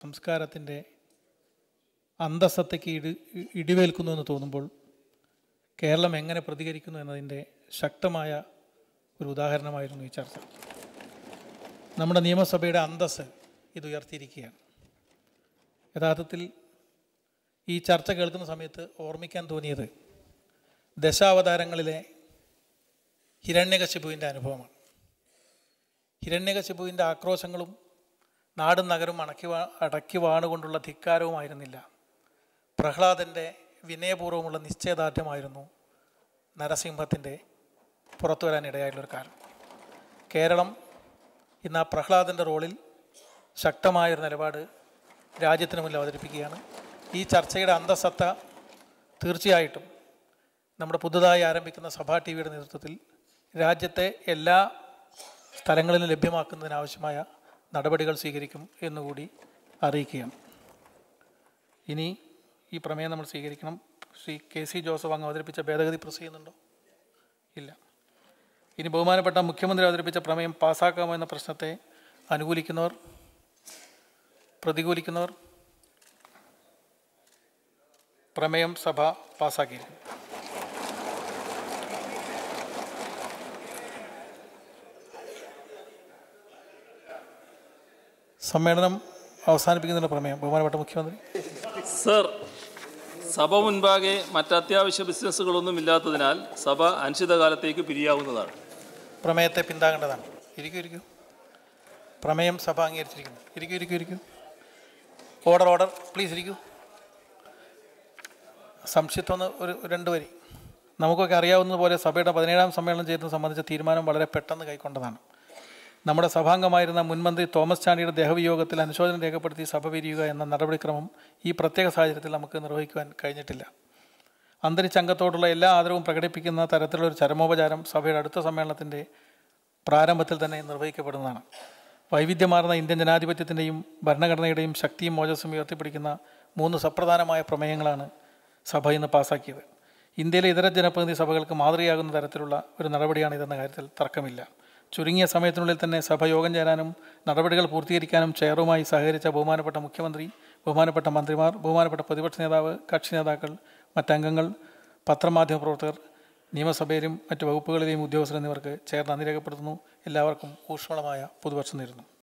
സംസ്കാരത്തിൻ്റെ അന്തസ്സത്തയ്ക്ക് ഇടി ഇടിവേൽക്കുന്നു എന്ന് തോന്നുമ്പോൾ കേരളം എങ്ങനെ പ്രതികരിക്കുന്നു എന്നതിൻ്റെ ശക്തമായ ഒരു ഉദാഹരണമായിരുന്നു ഈ ചർച്ച നമ്മുടെ നിയമസഭയുടെ അന്തസ്സ് ഇത് ഉയർത്തിയിരിക്കുകയാണ് യഥാർത്ഥത്തിൽ ഈ ചർച്ച കേൾക്കുന്ന സമയത്ത് ഓർമ്മിക്കാൻ തോന്നിയത് ദശാവതാരങ്ങളിലെ ഹിരണ്യകശിപുവിൻ്റെ അനുഭവമാണ് ഹിരണ്യകശിപുവിൻ്റെ ആക്രോശങ്ങളും നാടും നഗരം അടക്കി വാ അടക്കി വാണുകൊണ്ടുള്ള ധിക്കാരവുമായിരുന്നില്ല പ്രഹ്ലാദൻ്റെ വിനയപൂർവ്വമുള്ള നിശ്ചയദാർഢ്യമായിരുന്നു നരസിംഹത്തിൻ്റെ പുറത്തു വരാനിടയായിട്ടുള്ളൊരു കാരണം കേരളം ഇന്ന് ആ പ്രഹ്ലാദൻ്റെ റോളിൽ ശക്തമായൊരു നിലപാട് രാജ്യത്തിന് മുന്നിൽ അവതരിപ്പിക്കുകയാണ് ഈ ചർച്ചയുടെ അന്തസത്ത തീർച്ചയായിട്ടും നമ്മുടെ പുതുതായി ആരംഭിക്കുന്ന സഭാ ടി വിയുടെ നേതൃത്വത്തിൽ രാജ്യത്തെ എല്ലാ സ്ഥലങ്ങളിലും ലഭ്യമാക്കുന്നതിനാവശ്യമായ നടപടികൾ സ്വീകരിക്കും എന്നുകൂടി അറിയിക്കുകയാണ് ഇനി ഈ പ്രമേയം നമ്മൾ സ്വീകരിക്കണം ശ്രീ കെ സി ജോസഫ് അങ്ങ് അവതരിപ്പിച്ച ഭേദഗതി പ്രസ് ചെയ്യുന്നുണ്ടോ ഇല്ല ഇനി ബഹുമാനപ്പെട്ട മുഖ്യമന്ത്രി അവതരിപ്പിച്ച പ്രമേയം പാസ്സാക്കാമോ എന്ന പ്രശ്നത്തെ അനുകൂലിക്കുന്നവർ പ്രതികൂലിക്കുന്നവർ പ്രമേയം സഭ പാസ്സാക്കിയിരിക്കുന്നു സമ്മേളനം അവസാനിപ്പിക്കുന്നതിനുള്ള പ്രമേയം ബഹുമാനപ്പെട്ട മുഖ്യമന്ത്രി സർ സഭ മുൻപാകെ മറ്റ് അത്യാവശ്യ ബിസിനസ്സുകളൊന്നും ഇല്ലാത്തതിനാൽ സഭ അനിശ്ചിതകാലത്തേക്ക് പിരിയാവുന്നതാണ് പ്രമേയത്തെ പിന്താങ്ങേണ്ടതാണ് ഇരിക്കൂ ഇരിക്കൂ പ്രമേയം സഭ അംഗീകരിച്ചിരിക്കുന്നു ഇരിക്കൂ ഇരിക്കൂ ഇരിക്കൂ ഓർഡർ ഓർഡർ പ്ലീസ് ഇരിക്കൂ സംശയത്വം ഒന്ന് ഒരു രണ്ട് വരി നമുക്കൊക്കെ അറിയാവുന്നതുപോലെ സഭയുടെ പതിനേഴാം സമ്മേളനം ചെയ്യുന്നത് സംബന്ധിച്ച തീരുമാനം വളരെ പെട്ടെന്ന് കൈക്കൊണ്ടതാണ് നമ്മുടെ സഭാംഗമായിരുന്ന മുൻമന്ത്രി തോമസ് ചാണ്ടിയുടെ ദേഹവിയോഗത്തിൽ അനുശോചനം രേഖപ്പെടുത്തി സഭ പിരിയുക എന്ന നടപടിക്രമം ഈ പ്രത്യേക സാഹചര്യത്തിൽ നമുക്ക് നിർവഹിക്കുവാൻ കഴിഞ്ഞിട്ടില്ല അന്തരിച്ച അംഗത്തോടുള്ള എല്ലാ ആദരവും പ്രകടിപ്പിക്കുന്ന തരത്തിലുള്ള ഒരു ചരമോപചാരം സഭയുടെ അടുത്ത സമ്മേളനത്തിൻ്റെ പ്രാരംഭത്തിൽ തന്നെ നിർവഹിക്കപ്പെടുന്നതാണ് വൈവിധ്യമാർന്ന ഇന്ത്യൻ ജനാധിപത്യത്തിൻ്റെയും ഭരണഘടനയുടെയും ശക്തിയും മോചസും ഉയർത്തിപ്പിടിക്കുന്ന മൂന്ന് സപ്രധാനമായ പ്രമേയങ്ങളാണ് സഭ ഇന്ന് പാസാക്കിയത് ഇന്ത്യയിലെ ഇതര ജനപ്രതിനിധി സഭകൾക്ക് മാതൃകയാകുന്ന തരത്തിലുള്ള ഒരു നടപടിയാണ് ഇതെന്ന കാര്യത്തിൽ തർക്കമില്ല ചുരുങ്ങിയ സമയത്തിനുള്ളിൽ തന്നെ സഭ യോഗം ചേരാനും നടപടികൾ പൂർത്തീകരിക്കാനും ചെയറുമായി സഹകരിച്ച ബഹുമാനപ്പെട്ട മുഖ്യമന്ത്രി ബഹുമാനപ്പെട്ട മന്ത്രിമാർ ബഹുമാനപ്പെട്ട പ്രതിപക്ഷ നേതാവ് കക്ഷി നേതാക്കൾ മറ്റംഗങ്ങൾ പത്രമാധ്യമ പ്രവർത്തകർ നിയമസഭയിലും മറ്റ് വകുപ്പുകളിലെയും ഉദ്യോഗസ്ഥർ എന്നിവർക്ക് ചേർന്ന് നന്ദി രേഖപ്പെടുത്തുന്നു എല്ലാവർക്കും ഊഷ്മളമായ പുതുവർഷം നേരുന്നു